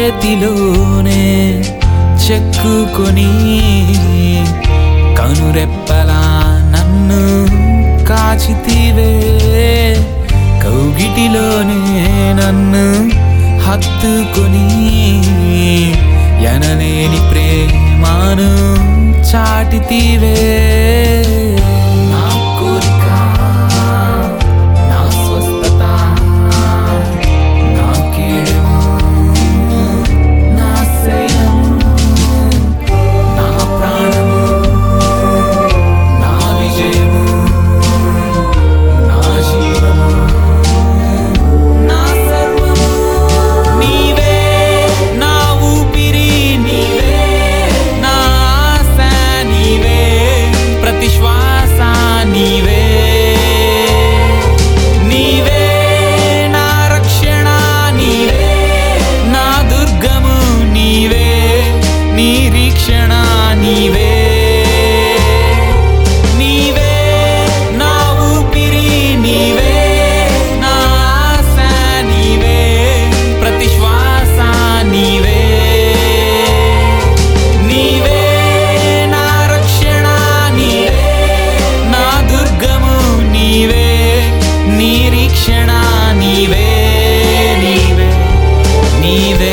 చేతిలోనే చెక్కుకొని కనురెప్పలా నన్ను కాచితివే కౌగిటిలోనే నన్ను హత్తుకొని ఎనలేని ప్రేమాను చాటితివే నా కోరిక నా స్వస్థత నా కీడెము నా శైలము నా ప్రాణము నా విజయము నా జీవము నా సర్వము నీవే నా ఊపిరి నీవే నా ఆశ నీవే ప్రతి శ్వాస నీవే నీవే నా రక్షణ నీవే నా దుర్గము నీవే నిరీక్షణ నీవే నీవే నా ఊపిరి నీవే నా ఆశ నీవే ప్రతి శ్వాస నీవే నీవే నా రక్షణ నీవే నా దుర్గము నీవే నిరీక్షణ నీవే నీవే నీవే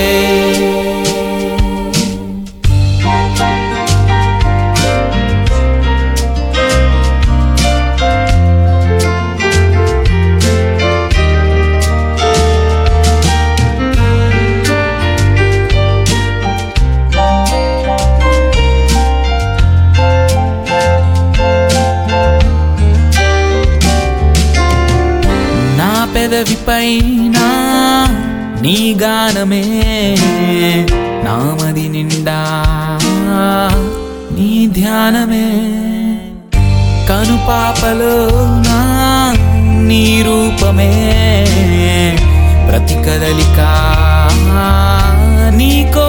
నా పెదవిపైన నీ గానమే నామది నిండా నీ ధ్యానమే కనుపాపలో నా నీ రూపమే ప్రతి కదలిక నీ కో